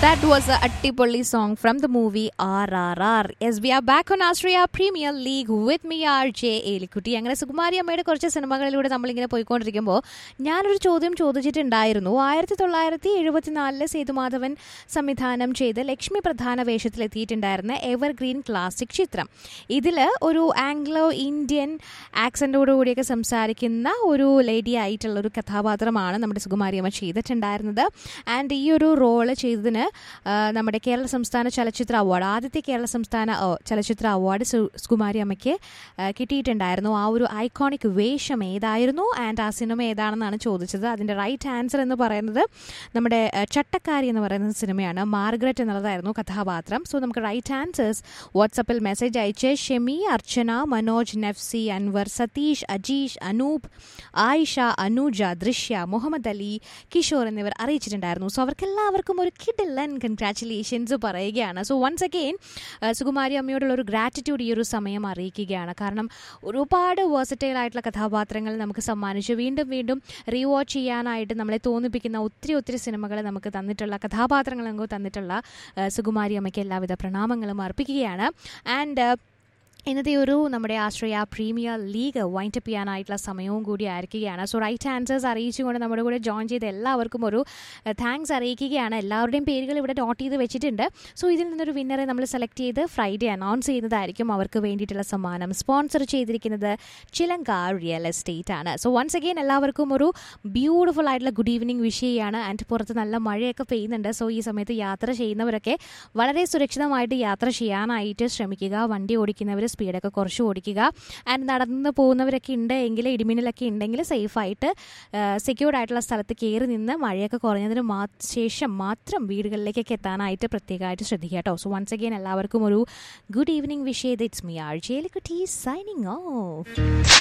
That was a Attipolli song from the movie RRR. Yes, we are back on Australia Premier League with me, RJ Elikutty അങ്ങനെ സുകുമാരി അമ്മയുടെ കുറച്ച് സിനിമകളിലൂടെ നമ്മളിങ്ങനെ പോയിക്കൊണ്ടിരിക്കുമ്പോൾ ഞാനൊരു ചോദ്യം ചോദിച്ചിട്ടുണ്ടായിരുന്നു ആയിരത്തി തൊള്ളായിരത്തി എഴുപത്തിനാലിലെ സേതുമാധവൻ സംവിധാനം ചെയ്ത് ലക്ഷ്മി പ്രധാന വേഷത്തിലെത്തിയിട്ടുണ്ടായിരുന്ന എവർഗ്രീൻ ക്ലാസിക് ചിത്രം ഇതിൽ ഒരു ആംഗ്ലോ ഇന്ത്യൻ ആക്സെൻറ്റോടു കൂടിയൊക്കെ സംസാരിക്കുന്ന ഒരു ലേഡി ആയിട്ടുള്ള ഒരു കഥാപാത്രമാണ് നമ്മുടെ സുകുമാരിയമ്മ ചെയ്തിട്ടുണ്ടായിരുന്നത് ആൻഡ് ഈ ഒരു റോള് ചെയ്തതിന് ആ, നമ്മുടെ കേരള സംസ്ഥാന ചലച്ചിത്ര അവാർഡ് ആദ്യത്തെ കേരള സംസ്ഥാന ഓ, ചലച്ചിത്ര അവാർഡ് സു- സുകുമാരി അമ്മയ്ക്ക് ആ, കിട്ടിയിട്ടുണ്ടായിരുന്നു ആ ഒരു ഐക്കോണിക് വേഷം ഏതായിരുന്നു ആൻഡ് ആ സിനിമ ഏതാണെന്നാണ് ചോദിച്ചത് അതിൻ്റെ റൈറ്റ് ആൻസർ എന്ന് പറയുന്നത് നമ്മുടെ ആ, ചട്ടക്കാരി എന്ന് പറയുന്ന സിനിമയാണ് മാർഗ്രറ്റ് എന്നുള്ളതായിരുന്നു കഥാപാത്രം സോ നമുക്ക് റൈറ്റ് ആൻസേഴ്സ് വാട്സപ്പിൽ മെസ്സേജ് അയച്ച് ഷെമി അർച്ചന മനോജ് നഫ്സി അൻവർ സതീഷ് അജീഷ് അനൂപ് ആയിഷ അനുജ ദൃശ്യ മുഹമ്മദ് അലി കിഷോർ എന്നിവർ അറിയിച്ചിട്ടുണ്ടായിരുന്നു സോ അവർക്കെല്ലാവർക്കും ഒരു കിഡില്ലൻ കൺഗ്രാറ്റുലേഷൻസ് പറയുകയാണ് സോ വൺസ് അഗെയിൻ സുകുമാരി അമ്മയോടുള്ള ഒരു ഗ്രാറ്റിറ്റ്യൂഡ് ഈ ഒരു സമയം അറിയിക്കുകയാണ് കാരണം ഒരുപാട് വേഴ്സറ്റൈൽ ആയിട്ടുള്ള കഥാപാത്രങ്ങൾ നമുക്ക് സമ്മാനിച്ചു വീണ്ടും വീണ്ടും റീവാച്ച് ചെയ്യാനായിട്ട് നമ്മളെ തോന്നിപ്പിക്കുന്ന ഒത്തിരി ഒത്തിരി സിനിമകൾ നമുക്ക് തന്നിട്ടുള്ള കഥാപാത്രങ്ങൾ നമുക്ക് തന്നിട്ടുള്ള ആ, സുകുമാരി അമ്മയ്ക്ക് എല്ലാവിധ പ്രണാമങ്ങളും അർപ്പിക്കുകയാണ് ആൻഡ് ഇന്നത്തെ ഒരു നമ്മുടെ ആശ്രയ പ്രീമിയർ ലീഗ് വൈൻഡപ്പ് ചെയ്യാനായിട്ടുള്ള സമയവും കൂടി ആയിരിക്കുകയാണ് സോ റൈറ്റ് ആൻസേഴ്സ് അറിയിച്ചുകൊണ്ട് നമ്മുടെ കൂടെ ജോയിൻ ചെയ്ത എല്ലാവർക്കും ഒരു താങ്ക്സ് അറിയിക്കുകയാണ് എല്ലാവരുടെയും പേരുകൾ ഇവിടെ നോട്ട് ചെയ്ത് വെച്ചിട്ടുണ്ട് സോ ഇതിൽ നിന്നൊരു വിന്നറെ നമ്മൾ സെലക്ട് ചെയ്ത് ഫ്രൈഡേ അനൗൺസ് ചെയ്യുന്നതായിരിക്കും അവർക്ക് വേണ്ടിയിട്ടുള്ള സമ്മാനം സ്പോൺസർ ചെയ്തിരിക്കുന്നത് ചിലങ്ക റിയൽ എസ്റ്റേറ്റ് ആണ് സോ വൺസ് അഗെയിൻ എല്ലാവർക്കും ഒരു ബ്യൂട്ടിഫുൾ ആയിട്ടുള്ള ഗുഡ് ഈവനിങ് വിഷ് ചെയ്യാണ് ആൻഡ് പുറത്ത് നല്ല മഴയൊക്കെ പെയ്യുന്നുണ്ട് സോ ഈ സമയത്ത് യാത്ര ചെയ്യുന്നവരൊക്കെ വളരെ സുരക്ഷിതമായിട്ട് യാത്ര ചെയ്യാനായിട്ട് ശ്രമിക്കുക വണ്ടി ഓടിക്കുന്നവർ സ്പീഡൊക്കെ കുറച്ച് ഓടിക്കുക ആൻഡ് നടന്ന് പോകുന്നവരൊക്കെ ഉണ്ട് എങ്കിൽ ഇടിമിന്നലൊക്കെ ഉണ്ടെങ്കിൽ സേഫായിട്ട് സെക്യൂർഡ് ആയിട്ടുള്ള സ്ഥലത്ത് കയറി നിന്ന് മഴയൊക്കെ കുറഞ്ഞതിന് മാ ശേഷം മാത്രം വീടുകളിലേക്കൊക്കെ എത്താനായിട്ട് പ്രത്യേകമായിട്ട് ശ്രദ്ധിക്കുക കേട്ടോ സോ വൺസ് അഗെയിൻ എല്ലാവർക്കും ഒരു ഗുഡ് ഈവനിങ് വിഷ് ചെയ്ത് ഇറ്റ്സ് മി ആർ ജേലിക്കുട്ടി സൈനിങ് ഓഫ്